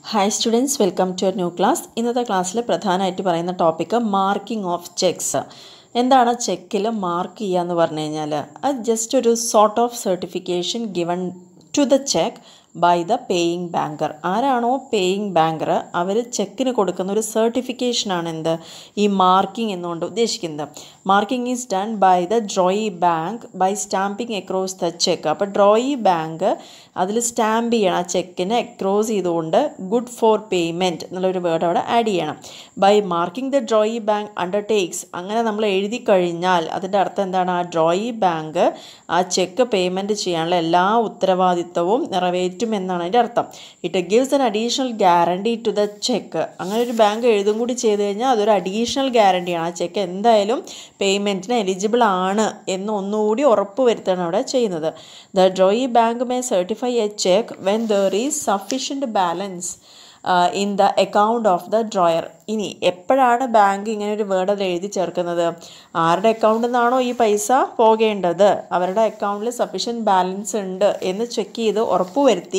hi students welcome to new class ഇന്നത്തെ ക്ലാസ്സിൽ പ്രധാനമായിട്ട് പറയുന്ന ടോപ്പിക്ക് മാർക്കിംഗ് ഓഫ് ചെക്സ് എന്താണ് ചെക്കിൽ മാർക്ക് ചെയ്യുക എന്ന് പറഞ്ഞു കഴിഞ്ഞാൽ അത് ജസ്റ്റ് ഒരു sort of certification given to the cheque by the paying banker ആരാണോ പേയിങ് ബാങ്കർ അവർ ചെക്കിന് കൊടുക്കുന്ന ഒരു സർട്ടിഫിക്കേഷനാണ് എന്ത് ഈ മാർക്കിംഗ് എന്നുകൊണ്ട് ഉദ്ദേശിക്കുന്നത് marking is done by the drawee bank by stamping across the cheque അപ്പോൾ ഡ്രോയി ബാങ്ക് അതിൽ സ്റ്റാമ്പ് ചെയ്യണം ആ ചെക്കിന് അക്രോസ് ചെയ്തുകൊണ്ട് ഗുഡ് ഫോർ പേയ്മെൻറ്റ് എന്നുള്ളൊരു വേർഡ് അവിടെ ആഡ് ചെയ്യണം by marking the drawee bank undertakes അങ്ങനെ നമ്മൾ എഴുതി കഴിഞ്ഞാൽ അതിൻ്റെ അർത്ഥം എന്താണ് ആ ഡ്രോയി ബാങ്ക് ആ ചെക്ക് പേയ്മെൻറ്റ് ചെയ്യാനുള്ള എല്ലാ ഉത്തരവാദിത്തവും നിറവേറ്റും എന്നാണ് അതിൻ്റെ അർത്ഥം it gives an additional guarantee to the cheque അങ്ങനെ ഒരു ബാങ്ക് എഴുതും കൂടി ചെയ്ത് കഴിഞ്ഞാൽ അതൊരു അഡീഷണൽ ഗ്യാരണ്ടിയാണ് ആ ചെക്ക് എന്തായാലും പേയ്മെൻറ്റിന് എലിജിബിൾ ആണ് എന്ന് ഒന്നുകൂടി ഉറപ്പ് വരുത്തുകയാണ് അവിടെ ചെയ്യുന്നത് the drawee bank may certify a cheque when there is sufficient balance in the account of the drawer ഇനി എപ്പോഴാണ് ബാങ്ക് ഇങ്ങനെ ഒരു വേർഡ് അത് എഴുതി ചേർക്കുന്നത് ആരുടെ അക്കൗണ്ടിൽ നിന്നാണോ ഈ പൈസ പോകേണ്ടത് അവരുടെ അക്കൗണ്ടിൽ സഫീഷ്യൻറ്റ് ബാലൻസ് ഉണ്ട് എന്ന് ചെക്ക് ചെയ്ത് ഉറപ്പുവരുത്തി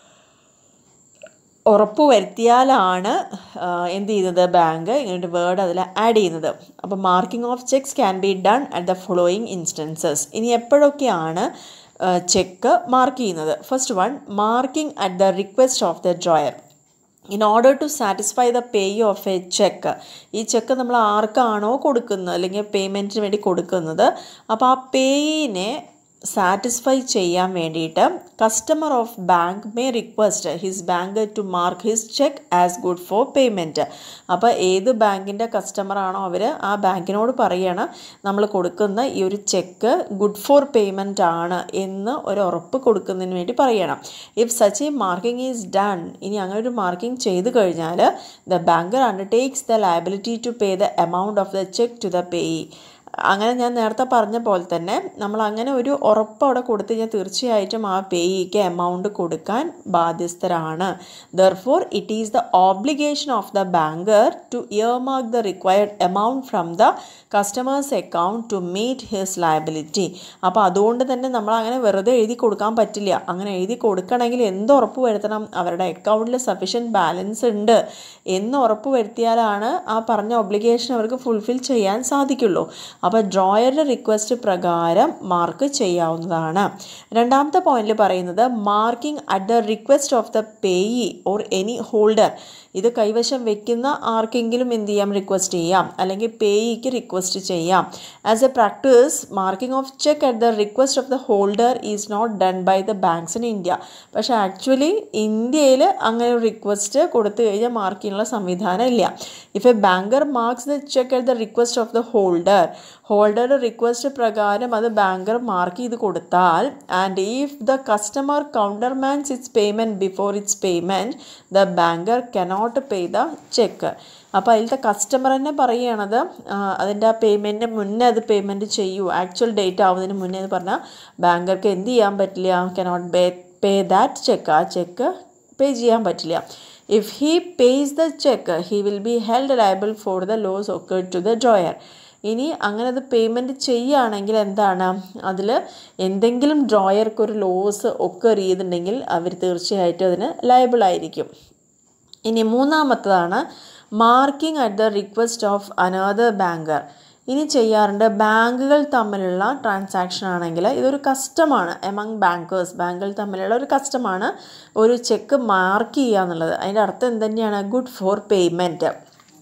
ഉറപ്പ് വരുത്തിയാലാണ് എന്ത് ചെയ്യുന്നത് ബാങ്ക് ഇങ്ങനൊരു വേർഡ് അതിൽ ആഡ് ചെയ്യുന്നത് അപ്പോൾ marking of cheques can be done at the following instances ഇനി എപ്പോഴൊക്കെയാണ് ചെക്ക് മാർക്ക് ചെയ്യുന്നത് first one marking at the request of the drawer in order to satisfy the payee of a cheque ഈ cheque നമ്മൾ ആർക്കാണോ കൊടുക്കുന്നത് അല്ലെങ്കിൽ പേയ്മെൻറ്റിന് വേണ്ടി കൊടുക്കുന്നത് അപ്പോൾ ആ പേയിനെ സാറ്റിസ്ഫൈ ചെയ്യാൻ വേണ്ടിയിട്ട് customer of bank may request his bank to mark his cheque as good for payment അപ്പോൾ ഏത് ബാങ്കിൻ്റെ കസ്റ്റമറാണോ അവർ ആ ബാങ്കിനോട് പറയണം നമ്മൾ കൊടുക്കുന്ന ഈ ഒരു ചെക്ക് ഗുഡ് ഫോർ പേയ്മെൻറ്റ് ആണ് എന്ന് ഒരു ഉറപ്പ് കൊടുക്കുന്നതിന് വേണ്ടി പറയണം if such a marking is done ഇനി അങ്ങനെ ഒരു മാർക്കിംഗ് ചെയ്ത് കഴിഞ്ഞാൽ the banker undertakes the liability to pay the amount of the cheque to the payee അങ്ങനെ ഞാൻ നേരത്തെ പറഞ്ഞ പോലെ തന്നെ നമ്മൾ അങ്ങനെ ഒരു ഉറപ്പ് അവിടെ കൊടുത്തു കഴിഞ്ഞാൽ തീർച്ചയായിട്ടും ആ പേയിക്ക് എമൗണ്ട് കൊടുക്കാൻ ബാധ്യസ്ഥരാണ് therefore it is the obligation of the banker to earmark the required amount from the customer's account to meet his liability അപ്പോൾ അതുകൊണ്ട് തന്നെ നമ്മൾ അങ്ങനെ വെറുതെ എഴുതി കൊടുക്കാൻ പറ്റില്ല അങ്ങനെ എഴുതി കൊടുക്കണമെങ്കിൽ എന്ത് ഉറപ്പ് വരുത്തണം അവരുടെ അക്കൗണ്ടിൽ സഫീഷ്യൻറ്റ് ബാലൻസ് ഉണ്ട് എന്ന് ഉറപ്പ് വരുത്തിയാലാണ് ആ പറഞ്ഞ ഒബ്ലിഗേഷൻ അവർക്ക് ഫുൾഫിൽ ചെയ്യാൻ സാധിക്കുള്ളൂ അപ്പോൾ ഡ്രോയറുടെ റിക്വസ്റ്റ് പ്രകാരം മാർക്ക് ചെയ്യാവുന്നതാണ് രണ്ടാമത്തെ പോയിന്റിൽ പറയുന്നത് marking at the request of the payee or any holder ഇത് കൈവശം വെക്കുന്ന ആർക്കെങ്കിലും എന്ത് ചെയ്യാം റിക്വസ്റ്റ് ചെയ്യാം അല്ലെങ്കിൽ പേയിക്ക് റിക്വസ്റ്റ് ചെയ്യാം as a practice marking of cheque at the request of the holder is not done by the banks in India പക്ഷേ ആക്ച്വലി ഇന്ത്യയിൽ അങ്ങനെ ഒരു റിക്വസ്റ്റ് കൊടുത്തു കഴിഞ്ഞാൽ മാർക്ക് ചെയ്യാനുള്ള സംവിധാനം ഇല്ല if a banker marks the cheque at the request of the holder ഹോൾഡറുടെ റിക്വസ്റ്റ് പ്രകാരം അത് ബാങ്കർ മാർക്ക് ചെയ്ത് കൊടുത്താൽ and if the customer countermands its payment before its payment the banker cannot pay the cheque അപ്പോൾ അതിലത്തെ customer തന്നെ പറയുകയാണത് അതിൻ്റെ ആ പേയ്മെൻറ്റിന് മുന്നേ അത് പേയ്മെൻറ്റ് ചെയ്യൂ ആക്ച്വൽ ഡേറ്റ് ആവുന്നതിന് മുന്നേ എന്ന് പറഞ്ഞാൽ ബാങ്കർക്ക് എന്ത് ചെയ്യാൻ പറ്റില്ല cannot pay pay that cheque ആ ചെക്ക് പേ ചെയ്യാൻ പറ്റില്ല if he pays the cheque he will be held liable for the loss ഒക്കെ ടു ദ ഡ്രോയർ ഇനി അങ്ങനെ അത് പേയ്മെൻറ്റ് ചെയ്യുകയാണെങ്കിൽ എന്താണ് അതിൽ എന്തെങ്കിലും ഡ്രോയർക്ക് ഒരു ലോസ് ഒക്കെ ചെയ്തിട്ടുണ്ടെങ്കിൽ അവർ തീർച്ചയായിട്ടും അതിന് ലയബിൾ ആയിരിക്കും ഇനി മൂന്നാമത്തതാണ് marking at the request of another banker ഇനി ചെയ്യാറുണ്ട് ബാങ്കുകൾ തമ്മിലുള്ള ട്രാൻസാക്ഷൻ ആണെങ്കിൽ ഇതൊരു കസ്റ്റമാണ് എമംഗ് ബാങ്കേഴ്സ് ബാങ്കുകൾ തമ്മിലുള്ള ഒരു കസ്റ്റമാണ് ഒരു ചെക്ക് മാർക്ക് ചെയ്യുക എന്നുള്ളത് അതിൻ്റെ അർത്ഥം എന്ത് തന്നെയാണ് good for payment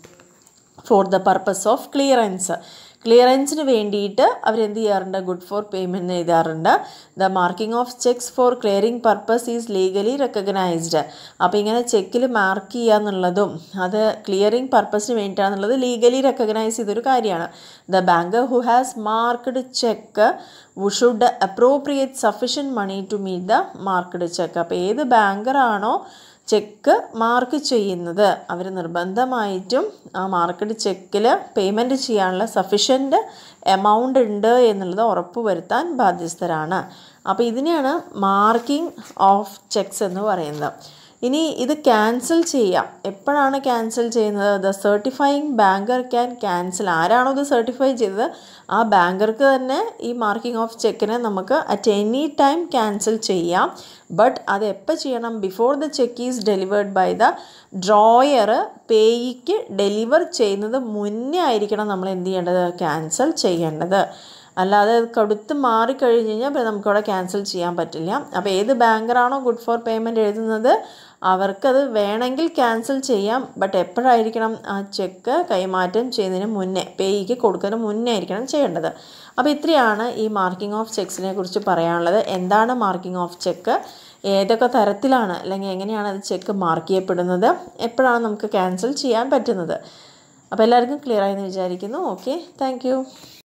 for the purpose of clearance ക്ലിയറൻസിന് വേണ്ടിയിട്ട് അവരെന്ത് ചെയ്യാറുണ്ട് ഗുഡ് ഫോർ പേയ്മെൻറ്റ് എഴുതാറുണ്ട് the marking of cheques for clearing purpose is legally recognised അപ്പോൾ ഇങ്ങനെ ചെക്കിൽ മാർക്ക് ചെയ്യുക എന്നുള്ളതും അത് ക്ലിയറിംഗ് പർപ്പസിന് വേണ്ടിയിട്ടാണെന്നുള്ളത് ലീഗലി റെക്കഗ്നൈസ് ചെയ്തൊരു കാര്യമാണ് the banker who has marked cheque should appropriate sufficient money to meet the marked cheque അപ്പോൾ ഏത് ബാങ്കറാണോ ചെക്ക് മാർക്ക് ചെയ്യുന്നത് അവർ നിർബന്ധമായിട്ടും ആ മാർക്കറ്റ് ചെക്കിൽ പേയ്മെൻറ്റ് ചെയ്യാനുള്ള സഫീഷ്യൻറ്റ് എമൗണ്ട് ഉണ്ട് എന്നുള്ളത് ഉറപ്പ് വരുത്താൻ ബാധ്യസ്ഥരാണ് അപ്പോൾ ഇതിനെയാണ് മാർക്കിംഗ് ഓഫ് ചെക്സ് എന്ന് പറയുന്നത് ഇനി ഇത് ക്യാൻസൽ ചെയ്യാം എപ്പോഴാണ് ക്യാൻസൽ ചെയ്യുന്നത് the certifying banker can cancel ആരാണോ ഇത് സർട്ടിഫൈ ചെയ്തത് ആ ബാങ്കർക്ക് തന്നെ ഈ മാർക്കിംഗ് ഓഫ് ചെക്കിനെ നമുക്ക് അറ്റ് എനി ടൈം ക്യാൻസൽ ചെയ്യാം ബട്ട് അത് എപ്പോൾ ചെയ്യണം before the cheque is delivered by the drawer പേയിക്ക് ഡെലിവർ ചെയ്യുന്നത് മുന്നേ ആയിരിക്കണം നമ്മൾ എന്ത് ചെയ്യേണ്ടത് ക്യാൻസൽ ചെയ്യേണ്ടത് അല്ലാതെ അത് കൊടുത്ത് മാറിക്കഴിഞ്ഞ് കഴിഞ്ഞാൽ പിന്നെ നമുക്കവിടെ ക്യാൻസൽ ചെയ്യാൻ പറ്റില്ല അപ്പോൾ ഏത് ബാങ്കറാണോ ഗുഡ് ഫോർ പേയ്മെൻറ്റ് എഴുതുന്നത് അവർക്കത് വേണമെങ്കിൽ ക്യാൻസൽ ചെയ്യാം ബട്ട് എപ്പോഴായിരിക്കണം ആ ചെക്ക് കൈമാറ്റം ചെയ്യുന്നതിന് മുന്നേ പേയ്ക്ക് കൊടുക്കുന്നതിന് മുന്നേ ആയിരിക്കണം ചെയ്യേണ്ടത് അപ്പോൾ ഇത്രയാണ് ഈ മാർക്കിംഗ് ഓഫ് ചെക്സിനെ കുറിച്ച് പറയാനുള്ളത് എന്താണ് മാർക്കിംഗ് ഓഫ് ചെക്ക് ഏതൊക്കെ തരത്തിലാണ് അല്ലെങ്കിൽ എങ്ങനെയാണ് അത് ചെക്ക് മാർക്ക് ചെയ്യപ്പെടുന്നത് എപ്പോഴാണ് നമുക്ക് ക്യാൻസൽ ചെയ്യാൻ പറ്റുന്നത് അപ്പോൾ എല്ലാവർക്കും ക്ലിയർ ആയെന്ന് വിചാരിക്കുന്നു ഓക്കെ താങ്ക്